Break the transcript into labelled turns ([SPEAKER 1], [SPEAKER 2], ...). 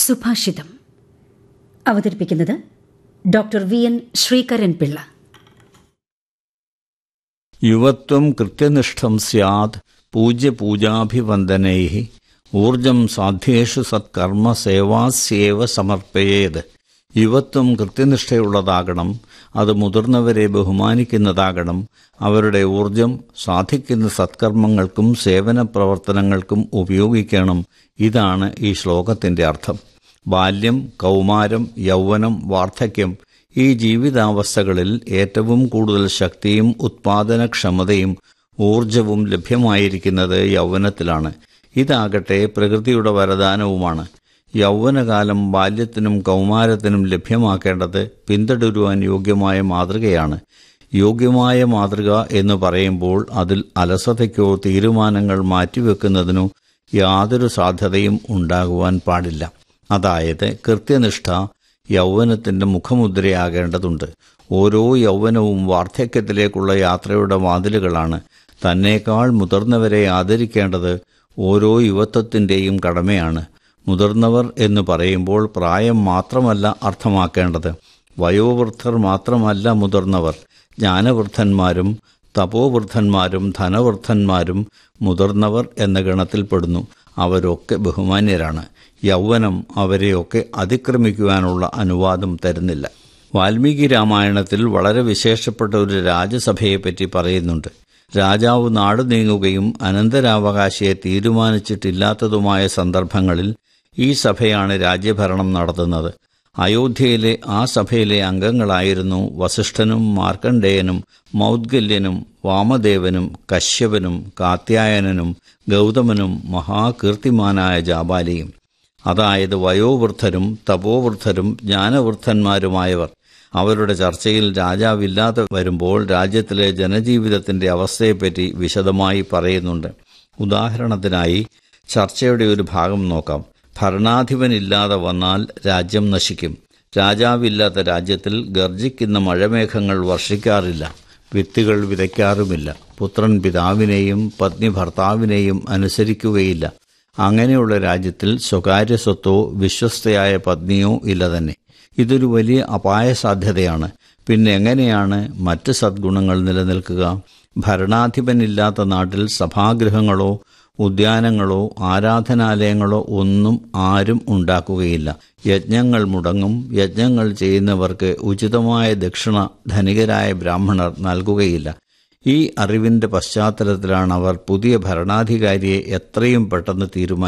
[SPEAKER 1] സുഭാഷിതം അവതരിപ്പിക്കുന്നത് doctor V N Sreekaran Pillai
[SPEAKER 2] യുവത്വം കൃത്യനിഷ്ഠം സ്യാത് പൂജ്യപൂജാഭിവന്ദനൈ ഊർജം സാധ്യേഷു സത്കർമ്മ സേവാസ്യേവ സമർപ്പയേത് യുവത്വം കൃത്യനിഷ്ഠയുള്ളതാകണം അത് മുതിർന്നവരെ ബഹുമാനിക്കുന്നതാകണം അവരുടെ ഊർജം സാധിക്കുന്ന സത്കർമ്മങ്ങൾക്കും സേവന പ്രവർത്തനങ്ങൾക്കും ഉപയോഗിക്കണം ഇതാണ് ഈ ശ്ലോകത്തിന്റെ അർത്ഥം ബാല്യം കൗമാരം യൗവനം വാർദ്ധക്യം ഈ ജീവിതാവസ്ഥകളിൽ ഏറ്റവും കൂടുതൽ ശക്തിയും ഉത്പാദനക്ഷമതയും ഊർജവും ലഭ്യമായിരിക്കുന്നത് യൗവനത്തിലാണ് ഇതാകട്ടെ പ്രകൃതിയുടെ വരദാനവുമാണ് യൗവനകാലം ബാല്യത്തിനും കൗമാരത്തിനും ലഭ്യമാക്കേണ്ടത് പിന്തുടരുവാൻ യോഗ്യമായ മാതൃകയാണ് യോഗ്യമായ മാതൃക എന്ന് പറയുമ്പോൾ അതിൽ അലസതയ്ക്കോ തീരുമാനങ്ങൾ മാറ്റിവെക്കുന്നതിനോ യാതൊരു സാധ്യതയും ഉണ്ടാകുവാൻ പാടില്ല അതായത് കൃത്യനിഷ്ഠ യൗവനത്തിന്റെ മുഖമുദ്രയാകേണ്ടതുണ്ട് ഓരോ യൗവനവും വാർദ്ധക്യത്തിലേക്കുള്ള യാത്രയുടെ വാതിലുകളാണ് തന്നേക്കാൾ മുതിർന്നവരെ ആദരിക്കേണ്ടത് ഓരോ യുവത്വത്തിന്റെയും കടമയാണ് മുതിർന്നവർ എന്ന് പറയുമ്പോൾ പ്രായം മാത്രമല്ല അർത്ഥമാക്കേണ്ടത് വയോവൃദ്ധർ മാത്രമല്ല മുതിർന്നവർ ജ്ഞാനവൃദ്ധന്മാരും തപോവൃദ്ധന്മാരും ധനവൃദ്ധന്മാരും മുതിർന്നവർ എന്ന ഗണത്തിൽപ്പെടുന്നു അവരൊക്കെ ബഹുമാന്യരാണ് യൗവനം അവരെയൊക്കെ അതിക്രമിക്കുവാനുള്ള അനുവാദം തരുന്നില്ല വാൽമീകി രാമായണത്തിൽ വളരെ വിശേഷപ്പെട്ട ഒരു രാജസഭയെപ്പറ്റി പറയുന്നുണ്ട് രാജാവ് നാടു നീങ്ങുകയും അനന്തരാവകാശിയെ തീരുമാനിച്ചിട്ടില്ലാത്തതുമായ സന്ദർഭങ്ങളിൽ ഈ സഭയാണ് രാജ്യഭരണം നടത്തുന്നത് അയോധ്യയിലെ ആ സഭയിലെ അംഗങ്ങളായിരുന്നു വസിഷ്ഠനും മാർക്കണ്ഡേയനും മൗദ്ഗല്യനും വാമദേവനും കശ്യപനും കാത്യായനനും ഗൗതമനും മഹാകീർത്തിമാനായ ജാബാലിയും അതായത് വയോവൃദ്ധരും തപോവൃദ്ധരും ജ്ഞാനവൃദ്ധന്മാരുമായവർ അവരുടെ ചർച്ചയിൽ രാജാവില്ലാതെ വരുമ്പോൾ രാജ്യത്തിലെ ജനജീവിതത്തിന്റെ അവസ്ഥയെപ്പറ്റി വിശദമായി പറയുന്നുണ്ട് ഉദാഹരണത്തിനായി ചർച്ചയുടെ ഒരു ഭാഗം നോക്കാം ഭരണാധിപനില്ലാതെ വന്നാൽ രാജ്യം നശിക്കും രാജാവില്ലാത്ത രാജ്യത്തിൽ ഗർജിക്കുന്ന മഴമേഘങ്ങൾ വർഷിക്കാറില്ല വിത്തുകൾ വിതയ്ക്കാറുമില്ല പുത്രൻ പിതാവിനെയും പത്നി ഭർത്താവിനെയും അനുസരിക്കുകയില്ല അങ്ങനെയുള്ള രാജ്യത്തിൽ സ്വകാര്യ സ്വത്തോ വിശ്വസ്തയായ പത്നിയോ ഇല്ല തന്നെ ഇതൊരു വലിയ അപായ സാധ്യതയാണ് പിന്നെ എങ്ങനെയാണ് മറ്റ് സദ്ഗുണങ്ങൾ നിലനിൽക്കുക ഭരണാധിപനില്ലാത്ത നാട്ടിൽ സഭാഗൃഹങ്ങളോ ഉദ്യാനങ്ങളോ ആരാധനാലയങ്ങളോ ഒന്നും ആരും ഉണ്ടാക്കുകയില്ല യജ്ഞങ്ങൾ മുടങ്ങും യജ്ഞങ്ങൾ ചെയ്യുന്നവർക്ക് ഉചിതമായ ദക്ഷിണ ധനികരായ ബ്രാഹ്മണർ നൽകുകയില്ല ഈ അറിവിന്റെ പശ്ചാത്തലത്തിലാണ് അവർ പുതിയ ഭരണാധികാരിയെ എത്രയും പെട്ടെന്ന് തീരുമാനിച്ചത്